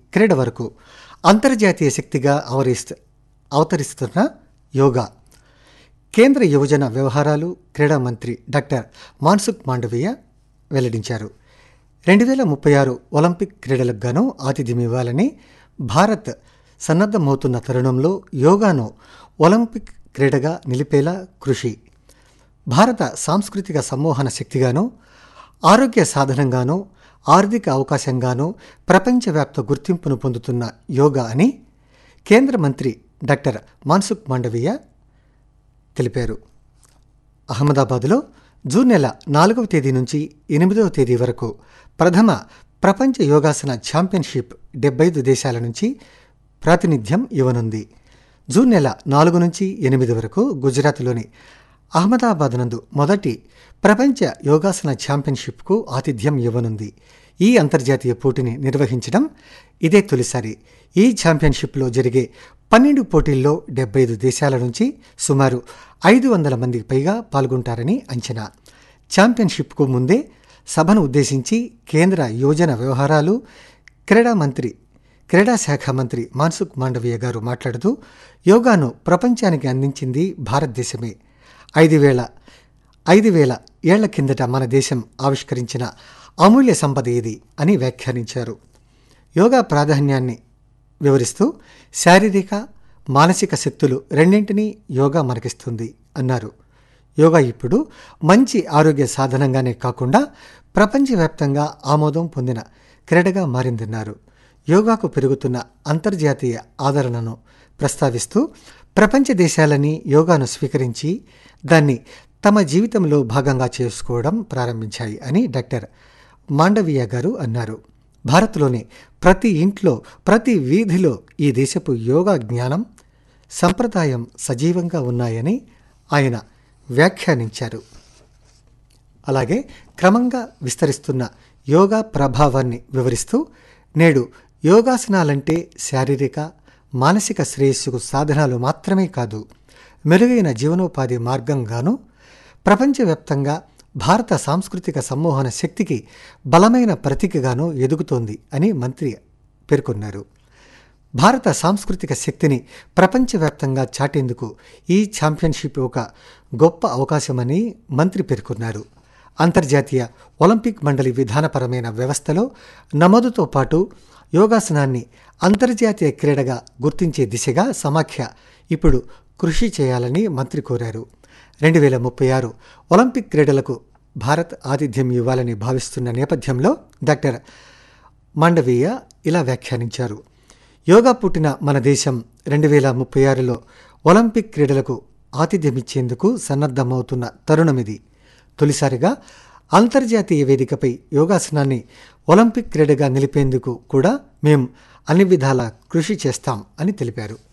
క్రీడ వరకు అంతర్జాతీయ శక్తిగా అవరిస్తు అవతరిస్తున్న యోగా కేంద్ర యువజన వ్యవహారాలు క్రీడా మంత్రి డాక్టర్ మాన్సుఖ్ మాండవీయ వెల్లడించారు రెండు వేల ముప్పై ఆరు ఒలింపిక్ క్రీడలకు గాను ఆతిథ్యం ఇవ్వాలని భారత్ సన్నద్ధమవుతున్న తరుణంలో యోగాను ఒలింపిక్ క్రీడగా నిలిపేలా కృషి భారత సాంస్కృతిక సమ్మోహన శక్తిగాను ఆరోగ్య సాధనంగాను ఆర్థిక అవకాశంగాను ప్రపంచవ్యాప్త గుర్తింపును పొందుతున్న యోగా అని కేంద్ర మంత్రి డాక్టర్ మాన్సుఖ్ మాండవీయ తెలిపారు అహ్మదాబాద్లో జూన్ నెల నాలుగవ తేదీ నుంచి ఎనిమిదవ తేదీ వరకు ప్రథమ ప్రపంచ యోగాసన ఛాంపియన్షిప్ డెబ్బై ఐదు దేశాల నుంచి ప్రాతినిధ్యం ఇవ్వనుంది జూన్ నెల నాలుగు నుంచి ఎనిమిది వరకు గుజరాత్లోని అహ్మదాబాద్ నందు మొదటి ప్రపంచ యోగాసన ఛాంపియన్షిప్కు ఆతిథ్యం ఇవ్వనుంది ఈ అంతర్జాతీయ పోటీని నిర్వహించడం ఇదే తొలిసారి ఈ ఛాంపియన్షిప్లో జరిగే పన్నెండు పోటీల్లో డెబ్బై ఐదు దేశాల నుంచి సుమారు ఐదు వందల మందికి పైగా పాల్గొంటారని అంచనా ఛాంపియన్షిప్కు ముందే సభను ఉద్దేశించి కేంద్ర యువజన వ్యవహారాలు క్రీడా మంత్రి క్రీడా శాఖ మంత్రి మాన్సుఖ్ మాండవీయ గారు మాట్లాడుతూ యోగాను ప్రపంచానికి అందించింది భారతదేశమే ఐదు వేల ఐదు వేల ఏళ్ల కిందట మన దేశం ఆవిష్కరించిన అమూల్య సంపద ఇది అని వ్యాఖ్యానించారు యోగా ప్రాధాన్యాన్ని వివరిస్తూ శారీరక మానసిక శక్తులు రెండింటినీ యోగా మనకిస్తుంది అన్నారు యోగా ఇప్పుడు మంచి ఆరోగ్య సాధనంగానే కాకుండా ప్రపంచవ్యాప్తంగా ఆమోదం పొందిన క్రీడగా మారిందన్నారు యోగాకు పెరుగుతున్న అంతర్జాతీయ ఆదరణను ప్రస్తావిస్తూ ప్రపంచ దేశాలని యోగాను స్వీకరించి దాన్ని తమ జీవితంలో భాగంగా చేసుకోవడం ప్రారంభించాయి అని డాక్టర్ మాండవీయ గారు అన్నారు భారత్లోని ప్రతి ఇంట్లో ప్రతి వీధిలో ఈ దేశపు యోగా జ్ఞానం సంప్రదాయం సజీవంగా ఉన్నాయని ఆయన వ్యాఖ్యానించారు అలాగే క్రమంగా విస్తరిస్తున్న యోగా ప్రభావాన్ని వివరిస్తూ నేడు యోగాసనాలంటే శారీరక మానసిక శ్రేయస్సుకు సాధనాలు మాత్రమే కాదు మెరుగైన జీవనోపాధి మార్గంగాను ప్రపంచవ్యాప్తంగా భారత సాంస్కృతిక సమ్మోహన శక్తికి బలమైన ప్రతీకగాను ఎదుగుతోంది అని మంత్రి పేర్కొన్నారు భారత సాంస్కృతిక శక్తిని ప్రపంచవ్యాప్తంగా చాటేందుకు ఈ ఛాంపియన్షిప్ ఒక గొప్ప అవకాశమని మంత్రి పేర్కొన్నారు అంతర్జాతీయ ఒలింపిక్ మండలి విధానపరమైన వ్యవస్థలో నమోదుతో పాటు యోగాసనాన్ని అంతర్జాతీయ క్రీడగా గుర్తించే దిశగా సమాఖ్య ఇప్పుడు కృషి చేయాలని మంత్రి కోరారు రెండు వేల ముప్పై ఆరు ఒలింపిక్ క్రీడలకు భారత్ ఆతిథ్యం ఇవ్వాలని భావిస్తున్న నేపథ్యంలో డాక్టర్ మాండవీయ ఇలా వ్యాఖ్యానించారు యోగా పుట్టిన మన దేశం రెండు వేల ముప్పై ఆరులో ఒలింపిక్ క్రీడలకు ఆతిథ్యమిచ్చేందుకు సన్నద్ధమవుతున్న తరుణమిది తొలిసారిగా అంతర్జాతీయ వేదికపై యోగాసనాన్ని ఒలింపిక్ క్రీడగా నిలిపేందుకు కూడా మేం అన్ని విధాలా కృషి చేస్తాం అని తెలిపారు